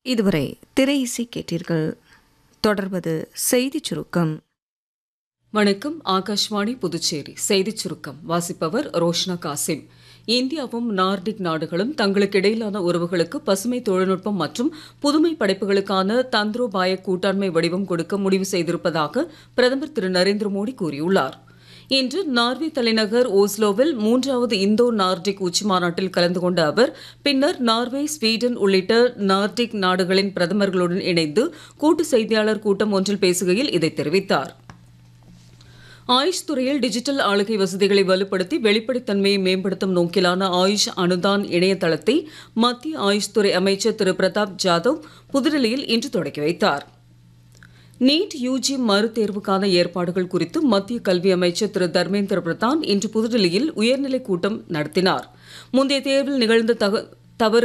இதுவரை திரை இசை கேட்டீர்கள் தொடர்வது செய்திச் சுருக்கம் வணக்கம் ஆகாஷ்வாணி புதுச்சேரி செய்திச் சுருக்கம் வாசிப்பவர் ரோஷ்னா காசிம் இந்தியாவும் நார்டிக் நாடுகளும் தங்களுக்கு இடையிலான உறவுகளுக்கு பசுமை தொழில்நுட்பம் மற்றும் புதுமை படைப்புகளுக்கான தந்திரோபாய கூட்டாண்மை வடிவம் கொடுக்க முடிவு செய்திருப்பதாக பிரதமர் திரு நரேந்திர மோடி கூறியுள்ளார் இன்று நார்வே தலைநகர் ஓஸ்லோவில் மூன்றாவது இந்தோ நார்டிக் உச்சி மாநாட்டில் கலந்து கொண்ட அவர் பின்னர் நார்வே ஸ்வீடன் உள்ளிட்ட நார்டிக் நாடுகளின் பிரதமர்களுடன் இணைந்து கூட்டு செய்தியாளர் கூட்டம் ஒன்றில் பேசுகையில் இதை தெரிவித்தார் ஆயுஷ் துறையில் டிஜிட்டல் ஆளுகை வசதிகளை வலுப்படுத்தி வெளிப்படைத்தன்மையை மேம்படுத்தும் நோக்கிலான ஆயுஷ் அனுதான் இணையதளத்தை மத்திய ஆயுஷ் துறை அமைச்சர் திரு பிரதாப் ஜாதவ் புதுடெல்லியில் இன்று தொடக்கி வைத்தார் நீட் யூஜி மறுதேர்வுக்கான ஏற்பாடுகள் குறித்து மத்திய கல்வி அமைச்சர் திரு தர்மேந்திர பிரதான் இன்று புதுடெல்லியில் உயர்நிலைக் கூட்டம் நடத்தினார் முந்தைய தேர்வில் நிகழ்ந்த தக- தவறு